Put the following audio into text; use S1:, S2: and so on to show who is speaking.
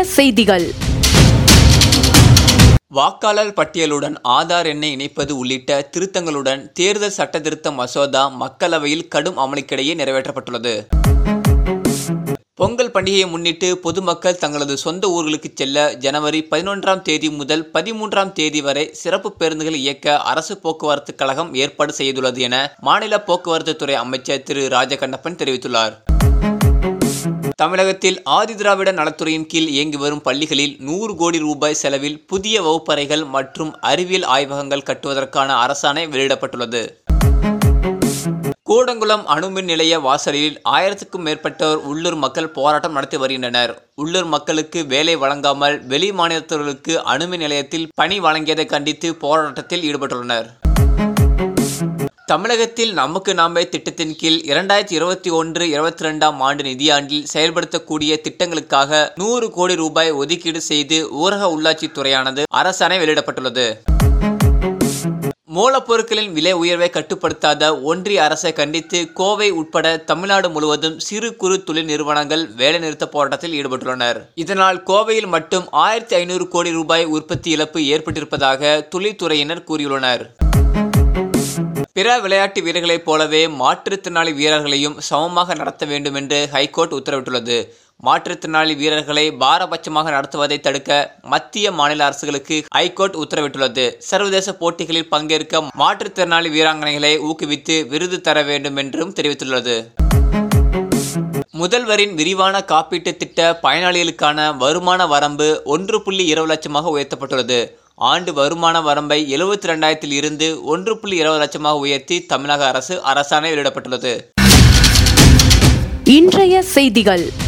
S1: செய்திகள்
S2: வாக்காளர் பட்டியலுடன் ஆதார் எண்ணை இணைப்பது உள்ளிட்ட திருத்தங்களுடன் தேர்தல் சட்டத்திருத்த மசோதா மக்களவையில் கடும் அமளிக்கிடையே நிறைவேற்றப்பட்டுள்ளது பொங்கல் பண்டிகையை முன்னிட்டு பொதுமக்கள் தங்களது சொந்த ஊர்களுக்கு செல்ல ஜனவரி பதினொன்றாம் தேதி முதல் பதிமூன்றாம் தேதி வரை சிறப்பு பேருந்துகள் இயக்க அரசு போக்குவரத்து கழகம் ஏற்பாடு செய்துள்ளது என மாநில போக்குவரத்து துறை அமைச்சர் திரு ராஜகண்ணப்பன் தெரிவித்துள்ளார் தமிழகத்தில் ஆதிதிராவிட நலத்துறையின் கீழ் இயங்கி வரும் பள்ளிகளில் நூறு கோடி ரூபாய் செலவில் புதிய வகுப்பறைகள் மற்றும் அறிவியல் ஆய்வகங்கள் கட்டுவதற்கான அரசாணை வெளியிடப்பட்டுள்ளது கூடங்குளம் அணுமின் நிலைய வாசலில் ஆயிரத்துக்கும் மேற்பட்டோர் உள்ளூர் மக்கள் போராட்டம் நடத்தி வருகின்றனர் உள்ளூர் மக்களுக்கு வேலை வழங்காமல் வெளி மாநிலத்தவர்களுக்கு அணுமின் நிலையத்தில் பணி வழங்கியதை கண்டித்து போராட்டத்தில் ஈடுபட்டுள்ளனர் தமிழகத்தில் நமக்கு நாமே திட்டத்தின் கீழ் இரண்டாயிரத்தி இருபத்தி ஒன்று இருபத்தி ரெண்டாம் ஆண்டு நிதியாண்டில் செயல்படுத்தக்கூடிய திட்டங்களுக்காக நூறு கோடி ரூபாய் ஒதுக்கீடு செய்து ஊரக உள்ளாட்சித் துறையானது அரசாணை வெளியிடப்பட்டுள்ளது மூலப்பொருட்களின் விலை உயர்வை கட்டுப்படுத்தாத ஒன்றிய அரசை கண்டித்து கோவை உட்பட தமிழ்நாடு முழுவதும் சிறு குறு தொழில் நிறுவனங்கள் வேலைநிறுத்த போராட்டத்தில் ஈடுபட்டுள்ளனர் இதனால் கோவையில் மட்டும் ஆயிரத்தி ஐநூறு கோடி ரூபாய் உற்பத்தி இழப்பு ஏற்பட்டிருப்பதாக தொழில்துறையினர் கூறியுள்ளனர் பிற விளையாட்டு வீரர்களைப் போலவே மாற்றுத்திறனாளி வீரர்களையும் சமமாக நடத்த வேண்டும் என்று ஹைகோர்ட் உத்தரவிட்டுள்ளது மாற்றுத்திறனாளி வீரர்களை பாரபட்சமாக நடத்துவதை தடுக்க மத்திய மாநில அரசுகளுக்கு ஹைகோர்ட் உத்தரவிட்டுள்ளது சர்வதேச போட்டிகளில் பங்கேற்க மாற்றுத்திறனாளி வீராங்கனைகளை ஊக்குவித்து விருது தர வேண்டும் என்றும் தெரிவித்துள்ளது முதல்வரின் விரிவான காப்பீட்டு திட்ட பயனாளிகளுக்கான வருமான வரம்பு ஒன்று புள்ளி இருபது லட்சமாக உயர்த்தப்பட்டுள்ளது ஆண்டு வருமான வரம்பை எழுபத்தி ரெண்டாயிரத்தில் இருந்து ஒன்று புள்ளி இருபது லட்சமாக உயர்த்தி தமிழக அரசு அரசாணை வெளியிடப்பட்டுள்ளது
S1: இன்றைய செய்திகள்